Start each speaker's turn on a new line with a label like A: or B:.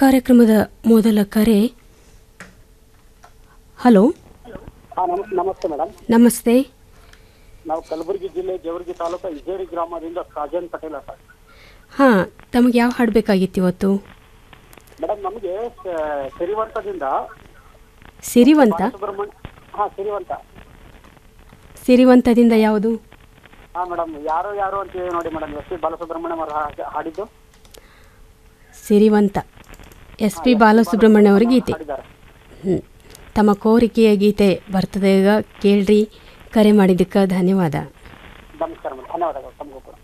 A: ಕಾರ್ಯಕ್ರಮದ ಮೊದಲ ಕರೆ ಹಲೋ
B: ಹಾ ನಮ ನಮಸ್ತೆ ಮೇಡಮ್
A: ನಮಸ್ತೆ
B: ನಾವು ಕಲಬುರಗಿ ಜಿಲ್ಲೆ ಜವರ್ಗಿ ತಾಲೂಕು ಇಜೇರಿ ಗ್ರಾಮದಿಂದ ಕಾಜನ್ ಪಟೇಲ್ ಅಂತ
A: ಹಾಂ ತಮಗೆ ಯಾವ ಹಾಡು ಬೇಕಾಗಿತ್ತು ಇವತ್ತು
B: ಮೇಡಮ್ ನಮಗೆ ಸ- ಸಿರಿವಂತದಿಂದ
A: ಸಿರಿವಂತ
B: ಸುಬ್ರಹ್ಮಣ್ಯ ಹಾ ಸಿರಿವಂತ
A: ಸಿರಿವಂತದಿಂದ ಯಾವುದು
B: ಹಾ ಮೇಡಮ್ ಯಾರೋ ಯಾರೋ ಅಂತ ಹೇಳಿ ನೋಡಿ ಮೇಡಮ್ ಎಸ್ ಪಿ ಬಾಲಸುಬ್ರಹ್ಮಣ್ಯಂ ಅವರು ಹಾ- ಹಾಡಿದ್ದು
A: ಸಿರಿವಂತ ಎಸ್ ಪಿ ಬಾಲಸುಬ್ರಹ್ಮಣ್ಯ ಅವರ ಗೀತೆ
B: ಹಾಡಿದ್ದಾರೆ
A: ಹ್ಮ್. ತಮ್ಮ ಕೋರಿಕೆಯ ಗೀತೆ ಬರ್ತದೆ ಈಗ ಕೇಳ್ರಿ ಕರೆ ಮಾಡಿದ್ದಕ್ಕೆ ಧನ್ಯವಾದ
B: ನಮಸ್ಕಾರ ಮೇಡಮ್ ಧನ್ಯವಾದಗಳು ತಮಗೂ ಕೂಡ